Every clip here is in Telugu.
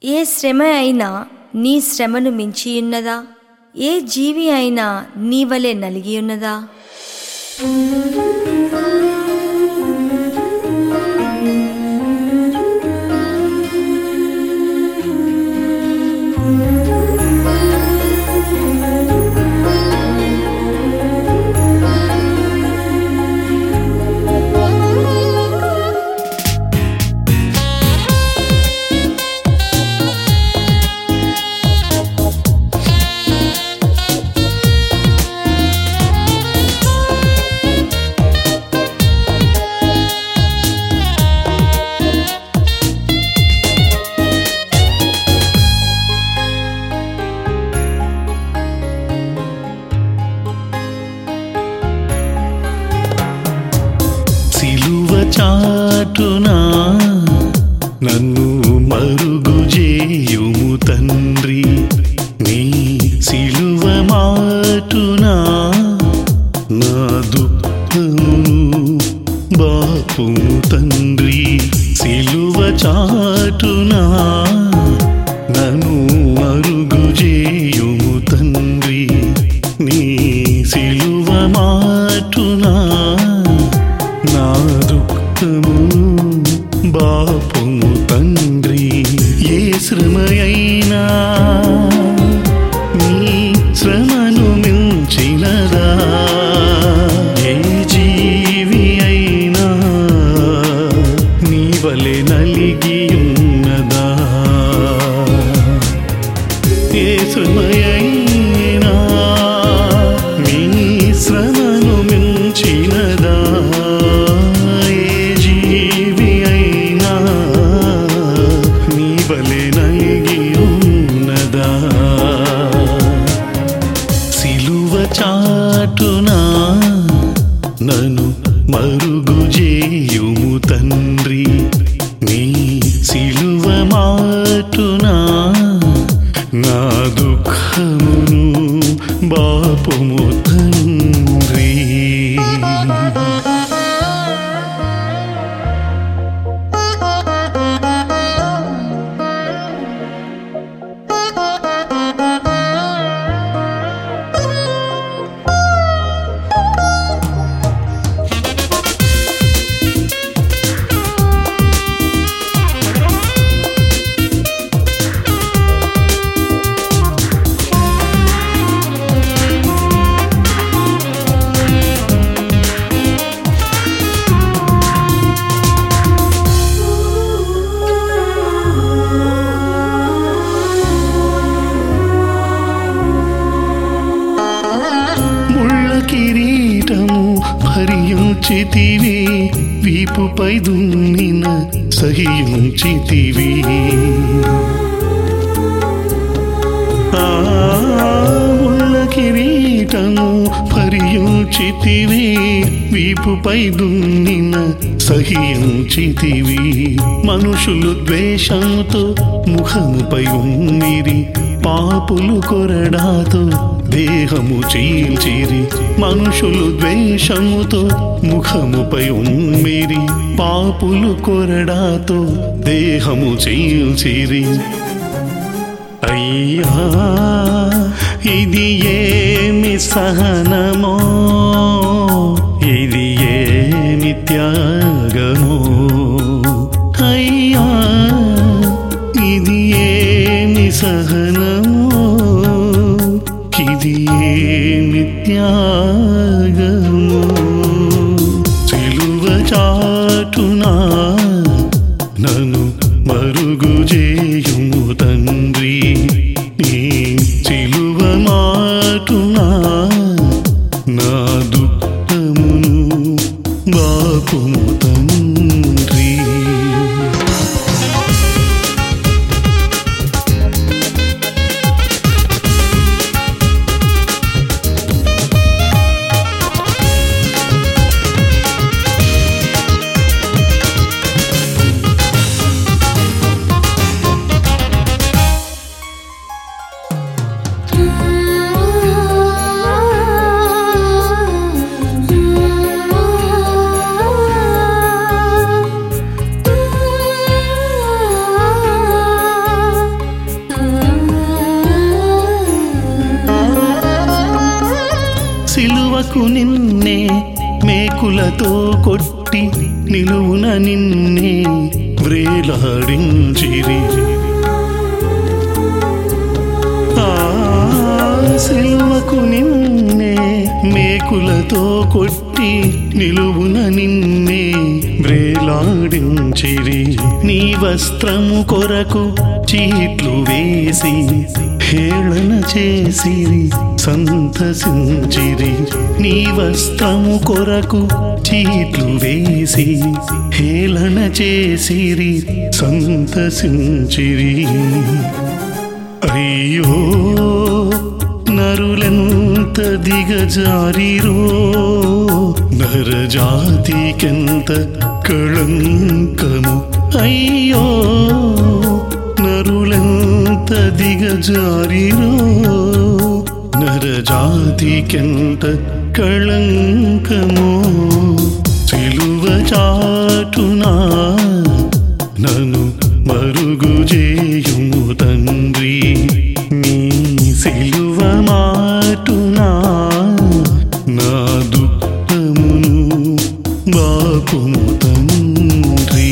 ఏ శ్రమ అయినా నీ శ్రమను మించియున్నదా ఏ జీవి అయినా నీ వలె నలిగియున్నదా సిలువ చాటునా నన్ను మరుగు చేయుము తండ్రి నీ సిలువ మాటునా నా దుఃఖమును బాపుము తండ్రి సిలువ చాటునా నన్ను మరుగు చేయుము తండ్రి నీ సిలువ మాటునా నా దుఃఖము బాపుము తండ్రి ఏ శ్రమయైనా నీ శ్రమను మించినదా ఏ జీవి అయినా నీ వలె నలిగి ఉన్నదా ఏ శ్రమయైనా మీ శ్రమను మించినదా ఏ జీవి అయినా నీ వలె నలిగి ఉన్నదా సిలువ చాటునా నన్ను మరుగు చేయుము తండ్రి నీ సిలువ మాటునా నా దుఃఖమును బాపుము తండ్రి ముళ్ళ కిరీటము భరించితివి వీపుపై దున్నిన సహించితివి ఆ ముళ్ళ కిరీటము భరించితివి వీపుపై దున్నిన సహించితివి మనుషులు ద్వేషంతో ముఖముపై ఉన్నిరి పాపులు కొరడాతో దేహము చీల్చిరి మనుషులు ద్వేషముతో ముఖముపై ఉమ్మిరి పాపులు కొరడాతో దేహము చీల్చిరి అయ్యా ఇది ఏమి సహనమో ఇది ఏమి త్యాగమో అయ్యా ఇది ఏమి సహనమో ఇది ఏమి త్యాగమో సిలువ చాటునా నన్ను మరుగు చేయుము తండ్రి నీ సిలువ మాటునా నా దుఃఖమును బాపుము తండ్రి సిలువకు నిన్నే మేకులతో కొట్టి నిలువున నిన్నే వ్రేలాడించిరి ఆ సిలువకు నిన్నే మేకులతో కొట్టి నిలువున నిన్నే వ్రేలాడించిరి నీ వస్త్రము కొరకు చీట్లు వేసి హేళన చేసిరి సంతసించిరి నీ వస్త్రము కొరకు చీట్లు వేసి హేళన చేసిరి సంతసించిరి అయ్యో నరులెంత దిగజారిరో నరజాతికెంత కళంకము అయ్యో నరులెంత దిగజారిరో నరజాతికెంత కళంకము సిలువ చాటునా నన్ను మరుగు చేయుము తండ్రి నీ సిలువ మాటునా నా దుఃఖమును బాపుము తండ్రి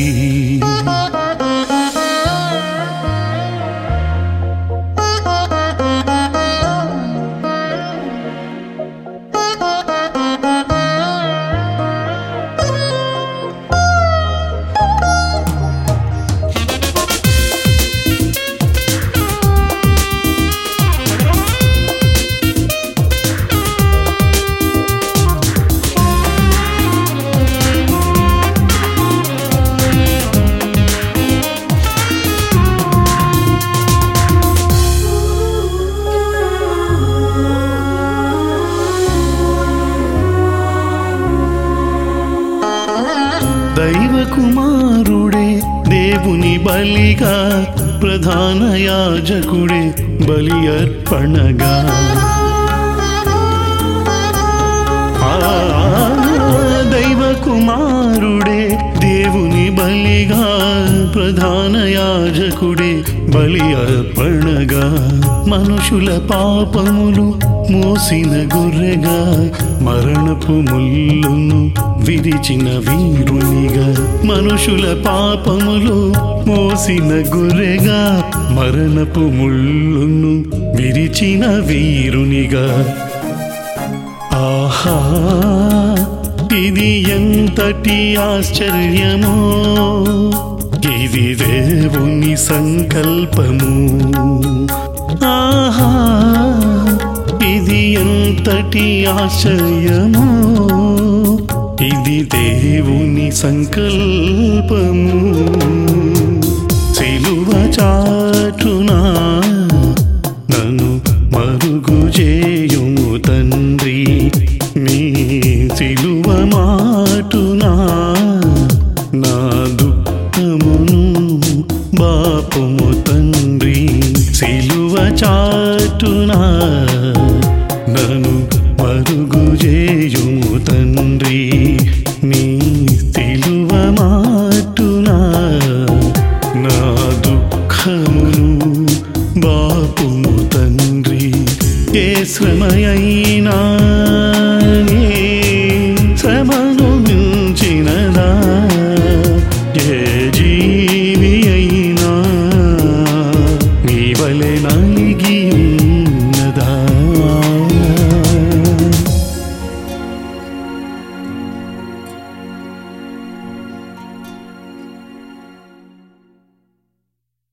దైవ కుమారుడే దేవుని బలిగా ప్రధాన యాజకుడే బలి అర్పణగా ఆ, దైవ కుమారుడే దేవుని బలిగా ప్రధాన యాజకుడే బలి అర్పణగా మనుషుల పాపములు మోసిన గొర్రెగా మరణపు ముల్లును విరిచిన వీరునిగా మనుషుల పాపములు మోసిన గొర్రెగా మరణపు ముల్లును విరిచిన వీరునిగా ఆహా ఇది ఎంతటి ఆశ్చర్యమో ఇది దేవుని సంకల్పము ఆహా ఇది ఎంతటి ఆశ్చర్యమో ఇది దేవుని సంకల్పము సిలువ చాటునా నన్ను మరుగు చేయుము తండ్రి నీ సిలువ మాటునా నా దుఃఖమును బాపుము తండ్రి సిలువ చాటునా నన్ను మరుగు చేయుము తండ్రి నీ సిలువ మాటునా నా దుఃఖమును బాపుము తండ్రి ఏ శ్రమయైనా